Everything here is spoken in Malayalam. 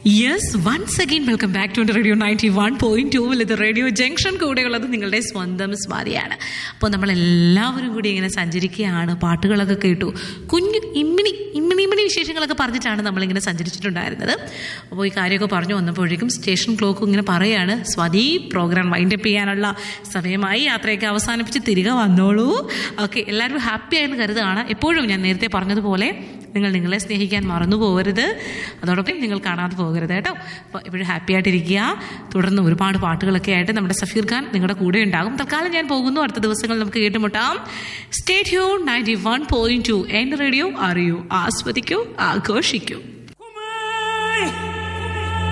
yes once again welcome back to radio ninety one point ടൂവിൽ ഇത് റേഡിയോ ജംഗ്ഷൻ കൂടെയുള്ളത് നിങ്ങളുടെ സ്വന്തം സ്വാതിയാണ് അപ്പോൾ നമ്മളെല്ലാവരും കൂടി ഇങ്ങനെ സഞ്ചരിക്കുകയാണ് പാട്ടുകളൊക്കെ കേട്ടു കുഞ്ഞു ഇമ്മിണി ഇമ്മിണി ഇമ്മിണി വിശേഷങ്ങളൊക്കെ പറഞ്ഞിട്ടാണ് നമ്മളിങ്ങനെ സഞ്ചരിച്ചിട്ടുണ്ടായിരുന്നത് അപ്പോൾ ഈ കാര്യമൊക്കെ പറഞ്ഞു വന്നപ്പോഴേക്കും സ്റ്റേഷൻ ക്ലോക്ക് ഇങ്ങനെ പറയാണ് സ്വാതി പ്രോഗ്രാം വൈൻഡപ്പ് ചെയ്യാനുള്ള സമയമായി യാത്രയൊക്കെ അവസാനിപ്പിച്ച് തിരികെ വന്നോളൂ ഓക്കെ എല്ലാവരും ഹാപ്പി ആയെന്ന് കരുതുകയാണ് എപ്പോഴും ഞാൻ നേരത്തെ പറഞ്ഞതുപോലെ നിങ്ങൾ നിങ്ങളെ സ്നേഹിക്കാൻ മറന്നു പോകരുത് അതോടൊപ്പം നിങ്ങൾ കാണാതെ പോകരുത് കേട്ടോ അപ്പോൾ എപ്പോഴും ഹാപ്പി ആയിട്ടിരിക്കുക തുടർന്ന് ഒരുപാട് പാട്ടുകളൊക്കെ ആയിട്ട് നമ്മുടെ സഫീർ ഖാൻ നിങ്ങളുടെ കൂടെ ഉണ്ടാകും തൽക്കാലം ഞാൻ പോകുന്നു അടുത്ത ദിവസങ്ങൾ നമുക്ക് കേട്ടുമുട്ടാം സ്റ്റേറ്റ് ഹ്യൂ നയൻറ്റി വൺ പോയിന്റ് ടു എൻ്റെ റേഡിയോ അറിയൂ ആസ്വദിക്കൂ ആഘോഷിക്കൂ